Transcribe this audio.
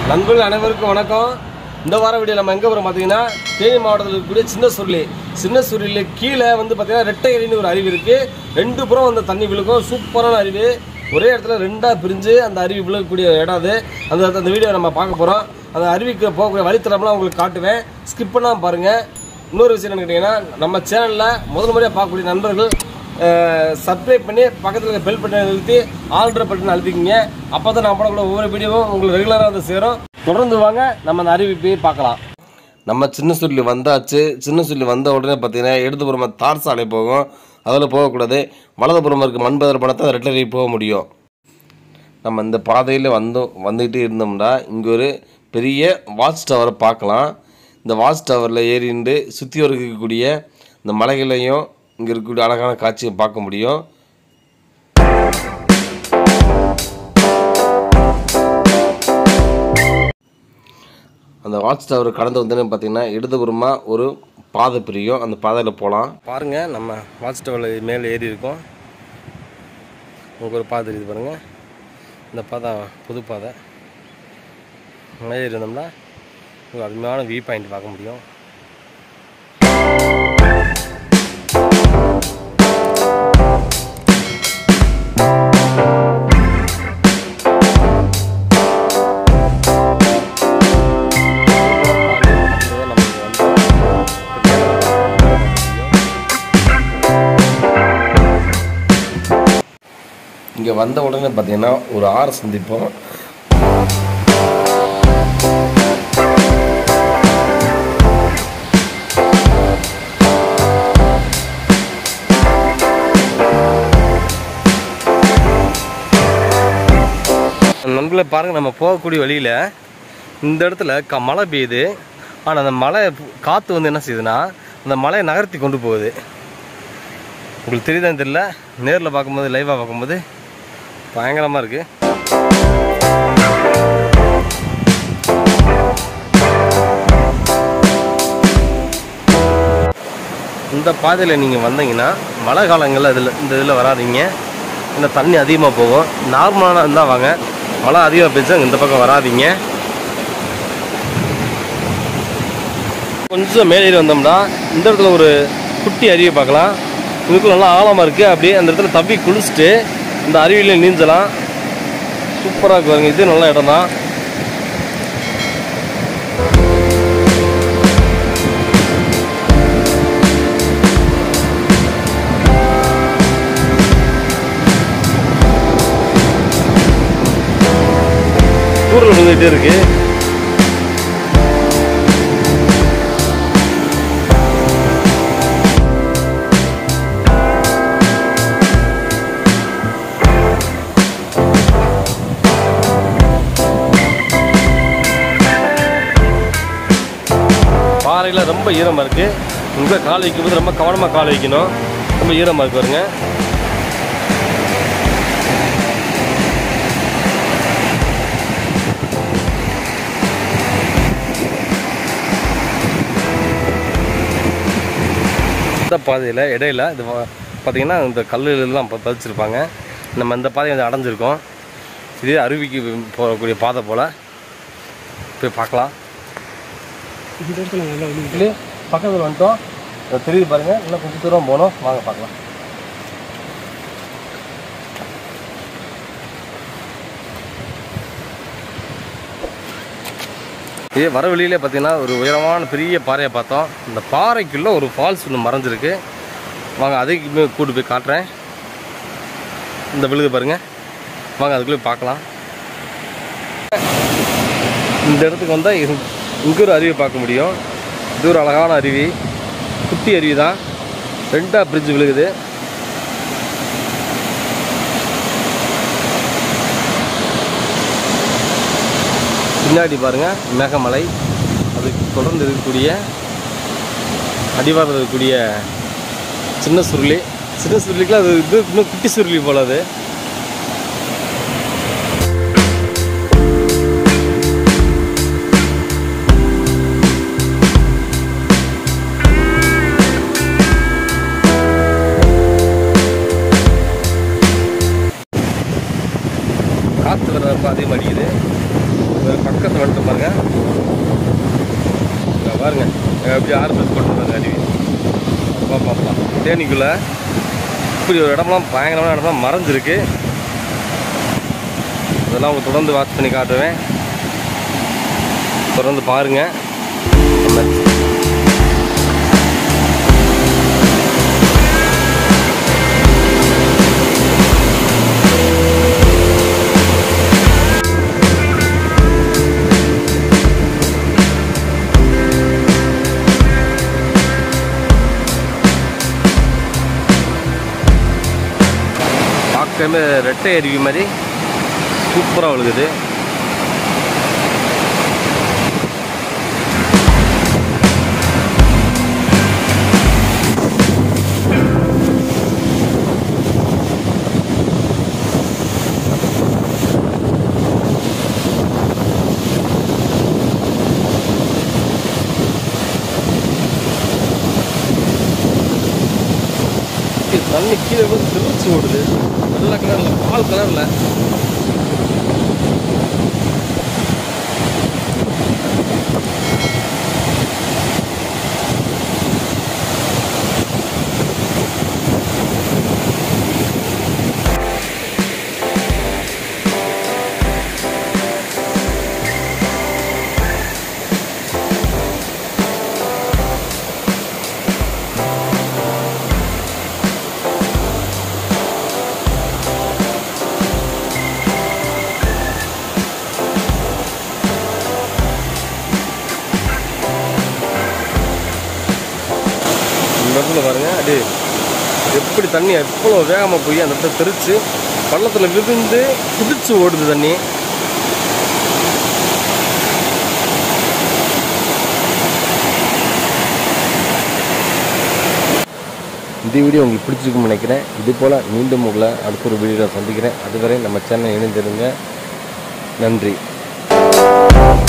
நண்பர்கள் அனைவருக்கும் வணக்கம் இந்த வார வீடியோ நம்ம எங்கே போகிறோம் பார்த்தீங்கன்னா தேனி மாவட்டத்தில் இருக்கக்கூடிய சின்ன சுருளி சின்ன சுருளில் கீழே வந்து பார்த்தீங்கன்னா ரெட்டை அருவின்னு ஒரு அருவி இருக்குது ரெண்டு புறம் அந்த தண்ணி விழுக்கும் சூப்பரான அருவி ஒரே இடத்துல ரெண்டாக பிரிஞ்சு அந்த அருவி விழுகக்கூடிய இடம் அது அந்த அந்த வீடியோ நம்ம பார்க்க போகிறோம் அந்த அருவிக்கு போகக்கூடிய வழித்தடம்லாம் உங்களுக்கு காட்டுவேன் ஸ்கிப் பண்ணாமல் பாருங்கள் இன்னொரு விஷயம் என்ன கேட்டிங்கன்னா நம்ம சேனலில் முதல் முறையாக பார்க்கக்கூடிய நண்பர்கள் சப்ஸ்கிரைப் பண்ணி பக்கத்தில் இருக்க பெல் பட்டனை அழுத்தி ஆல்ட்ரு பட்டன் அழுத்திக்கிங்க அப்போ தான் நான் போடக்கூடிய ஒவ்வொரு வீடியோவும் உங்களுக்கு ரெகுலராக வந்து சேரும் தொடர்ந்து வாங்க நம்ம அந்த அருவி போய் பார்க்கலாம் நம்ம சின்ன சொல்லி வந்தாச்சு சின்ன சொல்லி வந்த உடனே பார்த்தீங்கன்னா இடதுபுறமாக தார் சாலை போகும் அதில் போகக்கூடாது வலதுபுறமாக இருக்க மண் பதர் பணத்தை ரெட்டரை போக முடியும் நம்ம இந்த பாதையில் வந்தோம் வந்துக்கிட்டே இருந்தோம்னா இங்கே ஒரு பெரிய வாட்ச் டவரை பார்க்கலாம் இந்த வாட்ச் டவரில் ஏறிண்டு சுற்றி இருக்கக்கூடிய இந்த மலைகளையும் இங்கே இருக்கக்கூடிய அழகான காட்சியை பார்க்க முடியும் அந்த வாட்ச் டவர் கடந்து வந்தோடனே பார்த்தீங்கன்னா இடதுபுறமாக ஒரு பாதை பிரியும் அந்த பாதையில் போகலாம் பாருங்கள் நம்ம வாட்ச் டவரில் மேலே ஏறி இருக்கோம் உங்களுக்கு ஒரு பாதை தெரியுது பாருங்கள் இந்த பாதை புது பாதை மேலே இருந்தோம்னா ஒரு அருமையான வியூ பாயிண்ட் பார்க்க முடியும் இங்கே வந்த உடனே பார்த்தீங்கன்னா ஒரு ஆறு சந்திப்போம் நண்பர்களை பாருங்கள் நம்ம போகக்கூடிய வழியில் இந்த இடத்துல க மழை பெய்யுது ஆனால் அந்த மழை காற்று வந்து என்ன செய்யுதுன்னா அந்த மலையை நகர்த்தி கொண்டு போகுது உங்களுக்கு தெரியுதான்னு தெரியல நேரில் பார்க்கும்போது லைவாக பார்க்கும்போது பயங்கரமாக இருக்குது இந்த பாதையில் நீங்கள் வந்தீங்கன்னா மழை காலங்களில் இதில் இந்த இதில் வராதீங்க இந்த தண்ணி அதிகமாக போகும் நார்மலான இருந்தால் வாங்க மழை அதிகமாக பெய்ச்சா இந்த பக்கம் வராதீங்க கொஞ்சம் மேலேறி வந்தோம்னா இந்த இடத்துல ஒரு குட்டி அருவி பார்க்கலாம் இதுக்குள்ள நல்லா ஆழமாக இருக்குது அப்படியே அந்த இடத்துல தப்பி குளிச்சுட்டு இந்த அருவியில் நீஞ்சலாம் சூப்பராக இருக்கு பாருங்க இது நல்ல இடம் தான் தூரல் விழுந்துகிட்டே இருக்கு பாறையில் ரொம்ப ஈரமாக இருக்குது இங்கே கால் வைக்கும்போது ரொம்ப கவனமாக கால் வைக்கணும் ரொம்ப ஈரமாக இருக்கு பாருங்க இந்த பாதையில் இடையில இது வ- பார்த்தீங்கன்னா இந்த கல்லுலாம் ப- பதிச்சிருப்பாங்க நம்ம இந்த பாதையை வந்து அடைஞ்சிருக்கோம் இதே அருவிக்கு போகக்கூடிய பாதை போல் போய் பார்க்கலாம் இந்த இடத்துல நல்லா வந்து இல்லையே பக்கத்தில் வந்துட்டோம் இது தெரியுது பாருங்க இன்னும் கொஞ்சம் தூரம் போகணும் வாங்க பார்க்கலாம் இதே வர வழியிலே பார்த்தீங்கன்னா ஒரு உயரமான பெரிய பாறையை பார்த்தோம் இந்த பாறைக்குள்ளே ஒரு ஃபால்ஸ் ஒன்று மறைஞ்சிருக்கு வாங்க அதுக்கு கூட்டு போய் காட்டுறேன் இந்த விழுது பாருங்க வாங்க அதுக்குள்ளே பார்க்கலாம் இந்த இடத்துக்கு வந்தால் இங்கே ஒரு அருவி பார்க்க முடியும் இது ஒரு அழகான அருவி குட்டி அருவி தான் ரெண்டாக பிரிட்ஜ் விழுகுது பின்னாடி பாருங்க மேகமலை அதுக்கு தொடர்ந்து இருக்கக்கூடிய அடிவாரத்தில் இருக்கக்கூடிய சின்ன சுருளி சின்ன சுருளிக்குலாம் அது இது இன்னும் குட்டி சுருளி போல அது காற்று வர ரொம்ப அதிகமாக அடிக்குது வேறு பக்கத்தில் பக்கத்தில் வந்துட்டு பாருங்க இங்க பாருங்க இங்க எப்படி ஆர்பிஎஸ் போட்டு பாருங்க அருவி அப்பா பாப்பா தேனிக்குள்ள இப்படி ஒரு இடம்லாம் பயங்கரமான இடம்லாம் மறைஞ்சிருக்கு இதெல்லாம் உங்களுக்கு தொடர்ந்து வாட்ச் பண்ணி காட்டுவேன் தொடர்ந்து பாருங்க பார்க்கவே ரெட்டை அருவி மாதிரி சூப்பராக விழுகுது இது தண்ணி கீழே வந்து திருச்சி ஓடுது வெள்ளை கலரில் பால் கலரில் இந்த இடத்துல பாருங்க அடி எப்படி தண்ணி எவ்வளோ வேகமாக போய் அந்த இடத்துல தெரிச்சு பள்ளத்தில் விழுந்து குதிச்சு ஓடுது தண்ணி இந்த வீடியோ உங்களுக்கு பிடிச்சிருக்குன்னு நினைக்கிறேன் இது போல் மீண்டும் உங்களை அடுத்த ஒரு வீடியோவில் சந்திக்கிறேன் அதுவரை நம்ம சேனல் இணைந்திருங்க நன்றி